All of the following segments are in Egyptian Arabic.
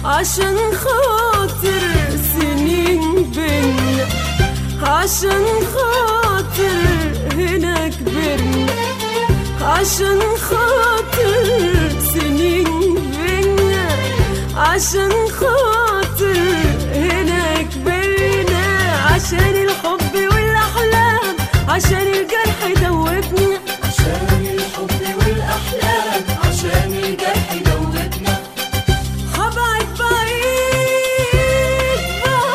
عشان خاطر سنين بينا عشان خاطر هنا كبرنا عشان خاطر سنين بينا عشان خاطر هنا كبرنا عشان الحب والأحلام عشان الجرح دوبنا عشان الحب والأحلام عشان الجرح دوبنا هبعد بعيد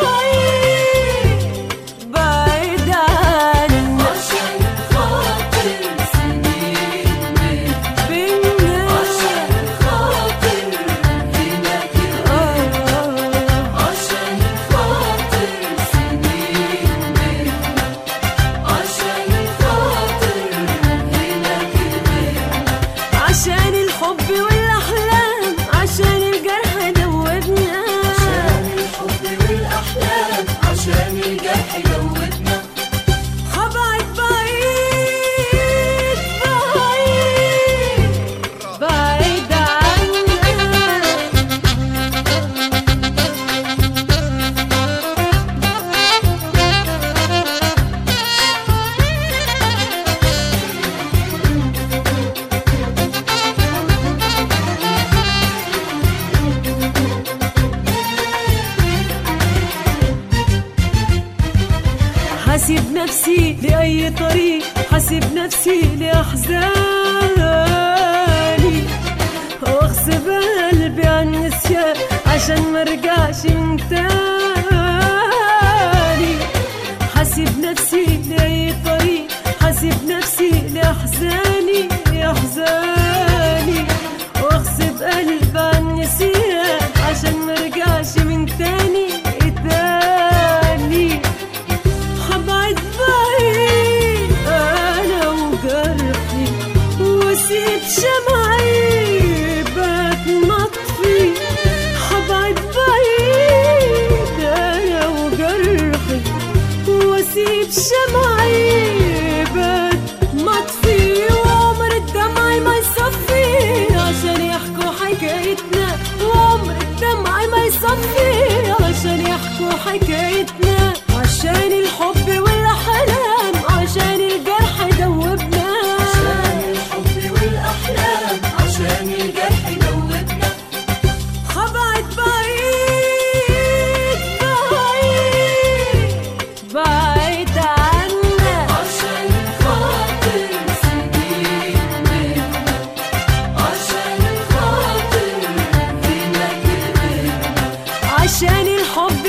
بعيد بعيد عنك عشان خاطر سنين بينا بينا عشان خاطر هنا كده آه عشان خاطر سنين بينا عشان خاطر هنا كده عشان الحب والأحلام عشان الجرح دوبنا عشان الحب والأحلام عشان الجرح دوبنا هبعد بعيد بعيد بعيد عنك حاسب نفسي لأي طريق حاسب نفسي لأحزاني واغصب قلبي عن النسيان عشان مرجعش من تاني حاسب نفسي لأي طريق حاسب نفسي لأحزاني أحزاني واغصب قلبي عن النسيان عشان مرجعش من تاني تاني هبعد بعيد انا وجرحي واسيب شمعي بات مطفي هبعد بعيد انا وجرحي واسيب شمعي بات مطفي وعمر الدمع ما يصفي عشان يحكوا حكايتنا وعمر الدمع ما يصفي عشان يحكوا حكايتنا عشان الحب والأحلام عشان الجرح دوبنا عشان الحب والأحلام عشان الجرح دوبنا هبعد بعيد بعيد بعيد عنك عشان خاطر سنين بينا عشان خاطر هنا كبرنا عشان الحب